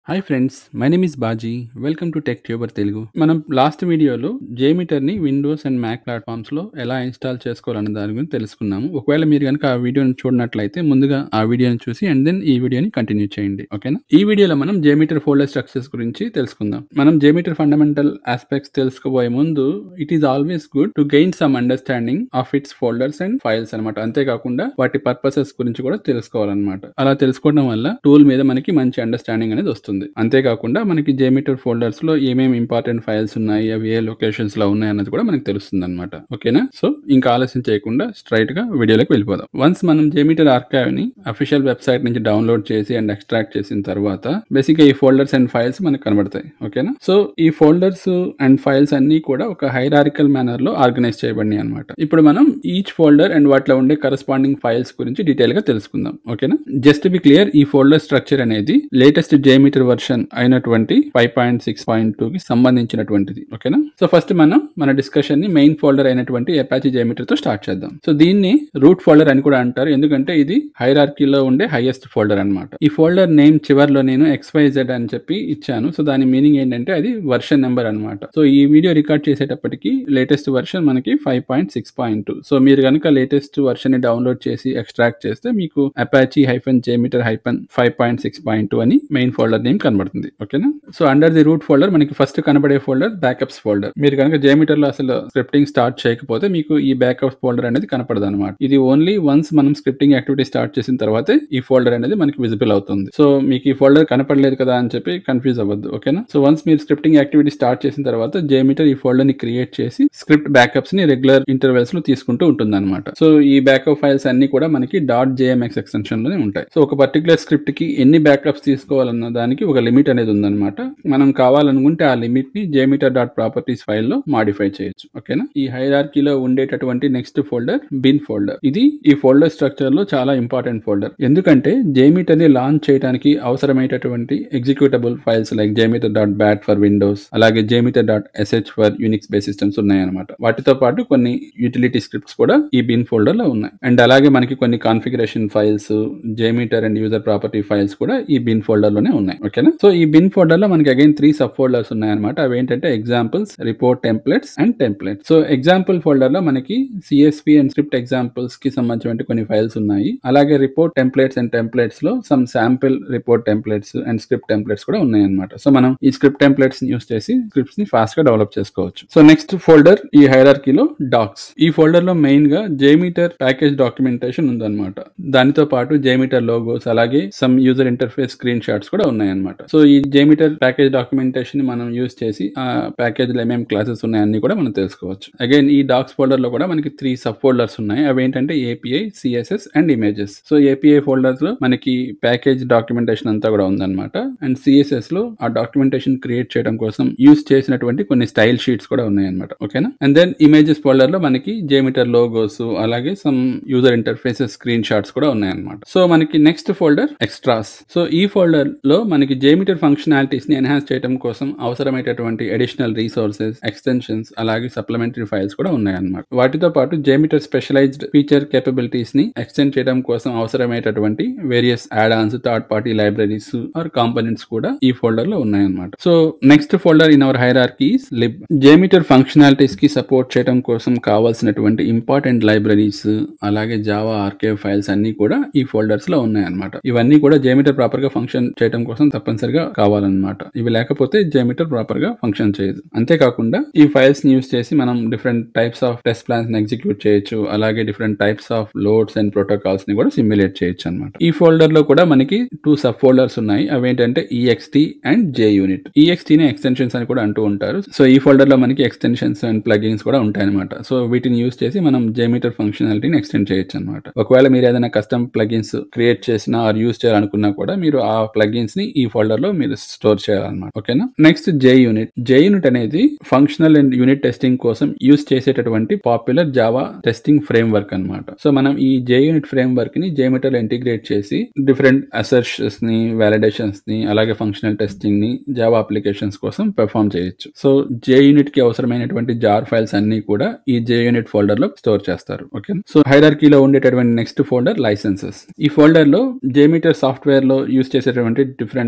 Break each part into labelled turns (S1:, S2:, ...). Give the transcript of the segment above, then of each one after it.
S1: hi friends my name is Baji welcome to tech tuber Telugu మనం last వీడియోలో JMeter ని Windows and Mac platforms లో ఎలా ఇన్స్టాల్ చేసుకోవాలనే దాని గురించి తెలుసుకున్నాము ఒకవేళ మీరు కనుక ఆ వీడియోని చూడనట్లయితే ముందుగా ఆ వీడియోని చూసి అండ్ దెన్ ఈ వీడియోని కంటిన్యూ చేయండి ఓకేనా ఈ వీడియోలో మనం జేమీటర్ ఫోల్డర్ స్ట్రక్చర్స్ గురించి తెలుసుకుందాం మనం జేమీటర్ ఫండమెంటల్ ఆస్పెక్ట్స్ తెలుసుకోబోయే ముందు it is always good to gain some understanding of its folders and files అనమాట అంతేకాకుండా వాటి పర్పసెస్ గురించి కూడా తెలుసుకోవాలన్నమాట అలా తెలుసుకోవడం వల్ల టూల్ మీద మనకి మంచి అండర్స్టాండింగ్ అనేది వస్తుంది అంతేకాకుండా మనకి జేమీటర్ ఫోల్డర్స్ లో ఏమేమి ఇంపార్టెంట్ ఫైల్స్ ఉన్నాయి అవి ఏ లొకేషన్స్ లో ఉన్నాయి అన్నది కూడా మనకి తెలుస్తుంది అనమాట ఓకేనా సో ఇంకా ఆలస్యం చేయకుండా స్ట్రైట్ గా వీడియోలోకి వెళ్ళిపోదాం వన్స్ మనం జేమీటర్ ఆర్కైవ్ ని అఫీషియల్ వెబ్సైట్ నుంచి డౌన్లోడ్ చేసి అండ్ ఎక్స్ట్రాక్ట్ చేసిన తర్వాత బేసిక్ గా ఈ ఫోల్డర్స్ అండ్ ఫైల్స్ మనకు కనబడతాయి ఓకేనా సో ఈ ఫోల్డర్స్ అండ్ ఫైల్స్ అన్ని కూడా ఒక హైరారికల్ మేనర్ లో ఆర్గనైజ్ చేయబడినాయి అనమాట ఇప్పుడు మనం ఈచ్ ఫోల్డర్ అండ్ వాటిలో ఉండే కరస్పాండింగ్ ఫైల్స్ గురించి డీటెయిల్ గా తెలుసుకుందాం ఓకేనా జస్ట్ బి క్లియర్ ఈ ఫోల్డర్ స్ట్రక్చర్ అనేది లేటెస్ట్ జేమీటర్ వర్షన్ అయినటువంటి five point six point two కి సంబంధించినటువంటిది ఓకేనా సో ఫస్ట్ మనం మన డిస్కషన్ ని మెయిన్ ఫోల్డర్ అయినటువంటి ఎపాచి జేమీటర్ తో స్టార్ట్ చేద్దాం సో దీన్ని రూట్ ఫోల్డర్ అని కూడా అంటారు ఎందుకంటే ఇది హైరార్కీలో ఉండే హైయెస్ట్ ఫోల్డర్ అన్నమాట ఈ ఫోల్డర్ నేమ్ చివర్లో నేను ఎక్స్వైజెడ్ అని చెప్పి ఇచ్చాను సో దాని మీనింగ్ ఏంటంటే అది వర్షన్ నెంబర్ అనమాట సో ఈ వీడియో రికార్డ్ చేసేటప్పటికి లేటెస్ట్ వర్షన్ మనకి five point six point two so మీరు కనుక లేటెస్ట్ వర్షన్ ని డౌన్లోడ్ చేసి ఎక్స్ట్రాక్ట్ చేస్తే మీకు Apache hyphen JMeter hyphen five point six point two అని మెయిన్ ఫోల్డర్ నేమ్ కనబడుతుంది ఓకేనా so under the root folder మనకి ఫస్ట్ కనబడే ఫోల్డర్ బ్యాకప్స్ ఫోల్డర్ మీరు కనుక జేమీటర్ లో అసలు స్క్రిప్టింగ్ స్టార్ట్ చేయకపోతే మీకు ఈ బ్యాకప్ ఫోల్డర్ అనేది కనపడదు అనమాట ఇది ఓన్లీ వన్స్ మనం స్క్రిప్టింగ్ యాక్టివిటీ స్టార్ట్ చేసిన తర్వాతే ఈ ఫోల్డర్ అనేది మనకి విజిబుల్ అవుతుంది సో మీకు ఈ ఫోల్డర్ కనపడలేదు కదా అని చెప్పి కన్ఫ్యూజ్ అవ్వద్దు ఓకేనా సో వన్స్ మీరు స్క్రిప్టింగ్ యాక్టివిటీ స్టార్ట్ చేసిన తర్వాత జేమీటర్ ఈ ఫోల్డర్ ని క్రియేట్ చేసి స్క్రిప్ట్ బ్యాకప్స్ ని రెగ్యులర్ ఇంటర్వెల్స్ లో తీసుకుంటూ ఉంటుంది అనమాట సో ఈ బ్యాకప్ ఫైల్స్ అన్ని కూడా మనకి డాట్ జేఎంఎక్స్ ఎక్స్టెన్షన్ లోనే ఉంటాయి సో ఒక పర్టికులర్ స్క్రిప్ట్ కి ఎన్ని బ్యాకప్స్ తీసుకోవాలన్న దానికి ఒక లిమిట్ అనేది ఉందన్నమాట మనం కావాలనుకుంటే ఆ లిమిట్ ని జేమీటర్ డాట్ ప్రాపర్టీస్ ఫైల్ లో మాడిఫై చేయొచ్చు ఓకేనా ఈ హైరార్కీలో ఉండేటటువంటి నెక్స్ట్ ఫోల్డర్ బిన్ ఫోల్డర్ ఇది ఈ ఫోల్డర్ స్ట్రక్చర్ లో చాలా ఇంపార్టెంట్ ఫోల్డర్ ఎందుకంటే జేమీటర్ ని లాంచ్ చేయడానికి అవసరమైనటువంటి executable files like JMeter dot bat for Windows అలాగే JMeter dot SH for Unix base systems ఉన్నాయన్నమాట వాటితో పాటు కొన్ని యూటిలిటీ స్క్రిప్ట్స్ కూడా ఈ బిన్ ఫోల్డర్ లో ఉన్నాయి అండ్ అలాగే మనకి కొన్ని configuration files JMeter and user property files కూడా ఈ బిన్ ఫోల్డర్ లోనే ఉన్నాయి ఓకేనా సో ఈ బిన్ ఫోల్డర్ లో మనకి అగైన్ త్రీ సబ్ ఫోల్డర్స్ ఉన్నాయన్నమాట అవి ఏంటంటే examples report templates and templates so example folder లో మనకి సిఎస్పి అండ్ స్క్రిప్ట్ ఎగ్జాంపుల్స్ కి సంబంధించిన కొన్ని ఫైల్స్ ఉన్నాయి అలాగే రిపోర్ట్ టెంప్లెట్స్ అండ్ టెంప్లెట్స్ లో some sample report templates and script templates కూడా ఉన్నాయి అనమాట సో మనం ఈ స్క్రిప్ట్ టెంప్లెట్స్ యూస్ చేసి స్క్రిప్ట్స్ ని ఫాస్ట్ గా డెవలప్ చేసుకోవచ్చు సో నెక్స్ట్ ఫోల్డర్ ఈ హైరార్కీలో డాక్స్ ఈ ఫోల్డర్ లో మెయిన్ గా జేమీటర్ ప్యాకేజ్ డాక్యుమెంటేషన్ ఉందన్నమాట దానితో పాటు జేమీటర్ లోగోస్ అలాగే some user interface screenshots కూడా ఉన్నాయన్నమాట సో ఈ జేమీటర్ ప్యాకేజ్ డాక్యుమెంటేషన్ ని మనం యూస్ చేసి ఆ ప్యాకేజ్ లో ఏమేమి క్లాసెస్ ఉన్నాయని కూడా మనం తెలుసుకోవచ్చు అగైన్ ఈ డాక్స్ ఫోల్డర్ లో కూడా మనకి త్రీ సబ్ ఫోల్డర్స్ ఉన్నాయి అవి ఏంటంటే API CSS and images so API folders లో మనకి ప్యాకేజ్ డాక్యుమెంటేషన్ అంతా కూడా ఉందన్నమాట అండ్ సిఎస్ఎస్ లో ఆ డాక్యుమెంటేషన్ క్రియేట్ చేయడం కోసం యూస్ చేసినటువంటి కొన్ని స్టైల్ షీట్స్ కూడా ఉన్నాయన్నమాట ఓకేనా అండ్ దెన్ ఇమేజెస్ ఫోల్డర్ లో మనకి జేమీటర్ లోగోస్ అలాగే some user interfaces screenshots కూడా ఉన్నాయన్నమాట సో మనకి నెక్స్ట్ ఫోల్డర్ ఎక్స్ట్రాస్ సో ఈ ఫోల్డర్ లో మనకి జేమీటర్ ఫంక్షనాలిటీస్ ని ఎన్హాన్స్ చేయడం కోసం అవసరమైనటువంటి అడిషనల్ రీసోర్సెస్ ఎక్స్టెన్షన్స్ అలాగే సప్లిమెంటరీ ఫైల్స్ కూడా ఉన్నాయన్నమాట వాటితో పాటు జేమీటర్ స్పెషలైజ్డ్ ఫీచర్ కేపబిలిటీస్ ని ఎక్స్టెండ్ చేయడం కోసం అవసరమైనటువంటి various add ons third party libraries or components కూడా ఈ ఫోల్డర్ లో ఉన్నాయన్నమాట so next folder in our hierarchies lib JMeter functionalities కి సపోర్ట్ చేయడం కోసం కావాల్సినటువంటి ఇంపార్టెంట్ లైబ్రరీస్ అలాగే జావా ఆర్కేవ్ ఫైల్స్ అన్ని కూడా ఈ ఫోల్డర్స్ లో ఉన్నాయన్నమాట ఇవన్నీ కూడా జేమీటర్ ప్రాపర్ గా ఫంక్షన్ చేయడం కోసం తప్పనిసరిగా కావాలన్నమాట ఇవి లేకపోతే జేమీటర్ ప్రాపర్ గా ఫంక్షన్ చేయదు అంతేకాకుండా ఈ ఫైల్స్ ని యూస్ చేసి మనం different types of test plans ని ఎగ్జిక్యూట్ చేయొచ్చు అలాగే different types of loads and protocols ని కూడా సిమ్యులేట్ చేయొచ్చు అనమాట ఈ ఫోల్డర్ లో కూడా మనకి టూ సబ్ ఫోల్డర్స్ ఉన్నాయి అవి ఏంటంటే EXT and JUnit EXT ని ఎక్స్టెన్షన్స్ అని కూడా అంటూ ఉంటారు సో ఈ ఫోల్డర్ లో మనకి ఎక్స్టెన్షన్స్ అండ్ ప్లగిన్స్ కూడా ఉంటాయి అనమాట సో వీటిని యూస్ చేసి మనం జేమీటర్ ఫంక్షనాలిటీని ఎక్స్టెండ్ చేయొచ్చు అనమాట ఒకవేళ మీరు ఏదైనా కస్టమ్ ప్లగిన్స్ క్రియేట్ చేసినా ఆర్ యూస్ చేయాలనుకున్నా కూడా మీరు ఆ ప్లగిన్స్ ని ఈ ఫోల్డర్ లో మీరు స్టోర్ చేయాలన్నమాట ఓకేనా next JUnit JUnit అనేది ఫంక్షనల్ అండ్ యూనిట్ టెస్టింగ్ కోసం యూస్ చేసేటటువంటి popular Java testing framework అనమాట సో మనం ఈ జే యూనిట్ ఫ్రేమ్ వర్క్ ని జేమీటర్ ఇంటిగ్రేట్ చేసి డిఫరెంట్ అసర్షన్స్ ని వాలిడేషన్స్ ని అలాగే ఫంక్షనల్ టెస్టింగ్ ని జావా అప్లికేషన్స్ కోసం పెర్ఫామ్ చేయొచ్చు సో జే యూనిట్ కి అవసరమైనటువంటి జార్ ఫైల్స్ అన్ని కూడా ఈ జే యూనిట్ ఫోల్డర్ లో స్టోర్ చేస్తారు ఓకే సో హైరార్కీలో ఉండేటటువంటి నెక్స్ట్ ఫోల్డర్ లైసెన్సెస్ ఈ ఫోల్డర్ లో జేమీటర్ సాఫ్ట్వేర్ లో యూస్ చేసేటువంటి డిఫరెంట్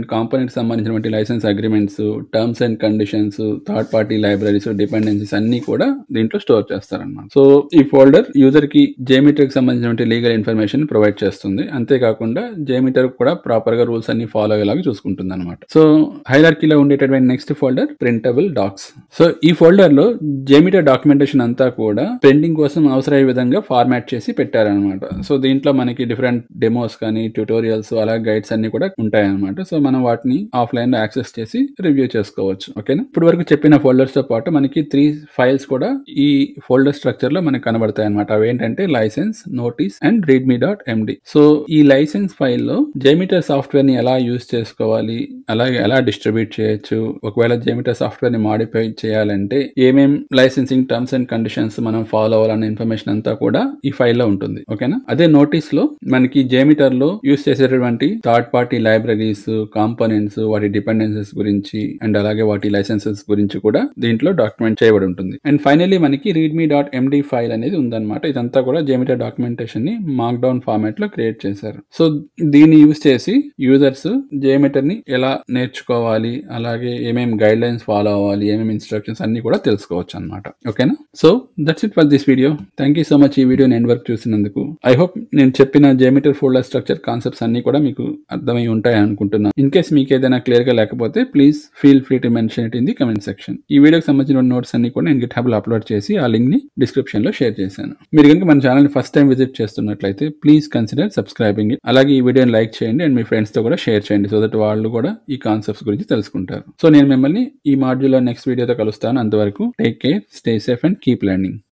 S1: అండ్ కాంపోనెంట్స్ సంబంధించినటువంటి license agreements terms and conditions third party libraries dependencies అన్ని కూడా దీంట్లో స్టోర్ చేస్తారన్నమాట సో ఈ ఫోల్డర్ యూజర్ కి జేమీటర్ కి సంబంధించినటువంటి లీగల్ ఇన్ఫర్మేషన్ ప్రొవైడ్ చేస్తుంది అంతేకాకుండా జేమీటర్ కూడా ప్రాపర్ గా రూల్స్ అన్ని ఫాలో అయ్యేలాగా చూసుకుంటుంది అనమాట సో హైరార్కీలో ఉండేటటువంటి next folder printable docs so ఈ ఫోల్డర్ లో జేమీటర్ డాక్యుమెంటేషన్ అంతా కూడా ప్రింటింగ్ కోసం అవసరమయ్యే విధంగా ఫార్మాట్ చేసి పెట్టారనమాట సో దీంట్లో మనకి డిఫరెంట్ డెమోస్ కానీ ట్యూటోరియల్స్ అలా గైడ్స్ అన్ని కూడా ఉంటాయన్నమాట సో మనం వాటిని ఆఫ్లైన్ లో యాక్సెస్ చేసి రివ్యూ చేసుకోవచ్చు ఓకేనా ఇప్పుడు వరకు చెప్పిన ఫోల్డర్స్ తో పాటు మనకి త్రీ ఫైల్స్ కూడా ఈ ఫోల్డర్ స్ట్రక్చర్ లో మనకి కనబడతాయి అనమాట అవి ఏంటంటే license notice and readme dot MD so ఈ లైసెన్స్ ఫైల్లో జేమీటర్ సాఫ్ట్వేర్ ని ఎలా యూజ్ చేసుకోవాలి అలాగే ఎలా డిస్ట్రిబ్యూట్ చేయొచ్చు ఒకవేళ జేమీటర్ సాఫ్ట్వేర్ ని మాడిఫై చేయాలంటే ఏమేం లైసెన్సింగ్ టర్మ్స్ అండ్ కండిషన్స్ మనం ఫాలో అవ్వాలన్న ఇన్ఫర్మేషన్ అంతా కూడా ఈ ఫైల్లో ఉంటుంది ఓకేనా అదే నోటీస్ లో మనకి జేమీటర్ లో యూస్ చేసేటటువంటి థర్డ్ పార్టీ లైబ్రరీస్ కాంపోనెంట్స్ వాటి డిపెండెన్సెస్ గురించి అండ్ అలాగే వాటి లైసెన్సెస్ గురించి కూడా దీంట్లో డాక్యుమెంట్ చేయబడి ఉంటుంది అండ్ ఫైనల్లీ మనకి రీడ్మీ డాట్ ఎండి ఫైల్ అనేది ఉందన్నమాట ఇదంతా కూడా జేమీటర్ డాక్యుమెంటేషన్ ని మార్క్ డౌన్ ఫార్మాట్ లో క్రియేట్ చేశారు సో దీన్ని యూస్ చేసి యూజర్స్ జేమీటర్ ని ఎలా నేర్చుకోవాలి అలాగే ఏమేం గైడ్ లైన్స్ ఫాలో అవ్వాలి ఏమేమి ఇన్స్ట్రక్షన్స్ అన్ని కూడా తెలుసుకోవచ్చు అనమాట ఓకేనా so that's it for this video thank you so much ఈ వీడియో నేను వర్క్ చూసినందుకు ఐ హోప్ నేను చెప్పిన జేమీటర్ ఫోల్డర్ స్ట్రక్చర్ కాన్సెప్ట్స్ అన్ని కూడా మీకు అర్థమై ఉంటాయి అనుకుంటున్నాను ఇన్ కేస్ మీకు ఏదైనా క్లియర్ గా లేకపోతే please feel free to mention it in the comment section ఈ వీడియోకి సంబంధించిన నోట్స్ అన్ని కూడా నేను గిట్ హబ్ లో అప్లోడ్ చేసి ఆ లింక్ ని డిస్క్రిప్షన్ లో షేర్ చేశాను మీరు కనుక మన ఛానల్ ఫస్ట్ టైం విజిట్ చేస్తున్నట్లయితే ప్లీజ్ కన్సిడర్ సబ్స్క్రైబింగ్ ఇట్ అలాగే ఈ వీడియోని లైక్ చేయండి అండ్ మీ ఫ్రెండ్స్ తో కూడా షేర్ చేయండి సో దట్ వాళ్ళు కూడా ఈ కాన్సెప్ట్స్ గురించి తెలుసుకుంటారు సో నేను మిమ్మల్ని ఈ మాడ్యూల్ నెక్స్ట్ వీడియోతో కలుస్తాను అంతవరకు take care stay safe and keep learning